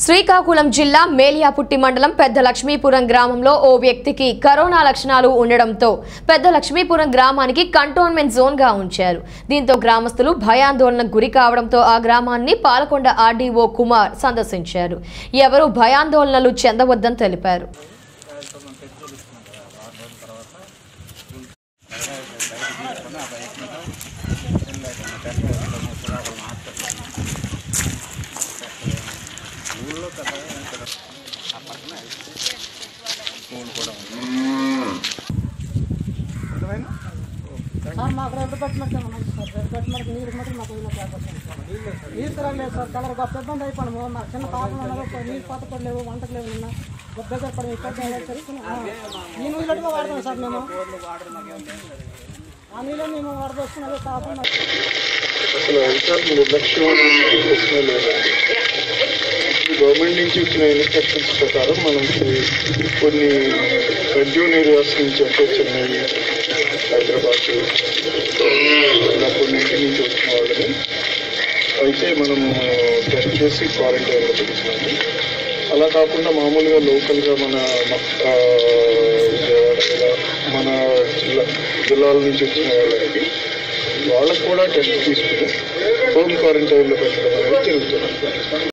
శ్రీకాకుళం జిల్లా మేలియాపుట్టి మండలం పెద్ద లక్ష్మీపురం గ్రామంలో ఓ వ్యక్తికి కరోనా లక్షణాలు ఉండడంతో పెద్ద లక్ష్మీపురం గ్రామానికి కంటోన్మెంట్ జోన్ గా ఉంచారు దీంతో గ్రామస్తులు భయాందోళనకు గురి కావడంతో ఆ గ్రామాన్ని పాలకొండ ఆర్డీఓ కుమార్ సందర్శించారు ఎవరూ భయాందోళనలు చెందవద్దని తెలిపారు సార్ మాకు రెండు పెట్టమంటే మంచి సార్ రెండు పెట్టమంటే నీరు మటుకు మాకు ఇలా చేపట్టాం సార్ నీరు తిరగలేదు సార్ చాలా గొప్ప ఇబ్బంది అయిపోయాము మాకు చిన్న పాపలు ఉన్నారు నీరు పాత లేవు వంటకు లేవు నిన్న గొప్ప దగ్గర పడి ఇక్కడ ఈ నీళ్ళట్టుగా వాడతాం సార్ మేము ఆ నీళ్ళు మేము వాడదొస్తున్నది పాపం అసలు అధికారులు నిర్లక్ష్యం అనేది ప్రశ్నే లేదండి ఈ గవర్నమెంట్ నుంచి వచ్చిన ఇన్స్ట్రక్షన్స్ ప్రకారం మనకి కొన్ని రెడ్యూ ఏరియాస్ నుంచి అంటే చెన్నై హైదరాబాద్ ఇలా కొన్నింటి నుంచి వచ్చిన వాళ్ళని అయితే మనము టెస్ట్ చేసి క్వారంటైన్లో పెడుతున్నాము అలా కాకుండా మామూలుగా లోకల్గా మన ఆ, విజయవాడ ఇలా మన జిల్లా జిల్లాల నుంచి వచ్చిన వాళ్ళకి వాళ్ళకు కూడా టెస్ట్ తీసుకుని హోమ్ క్వారంటైన్లో పెట్టడం అనేది జరుగుతుంది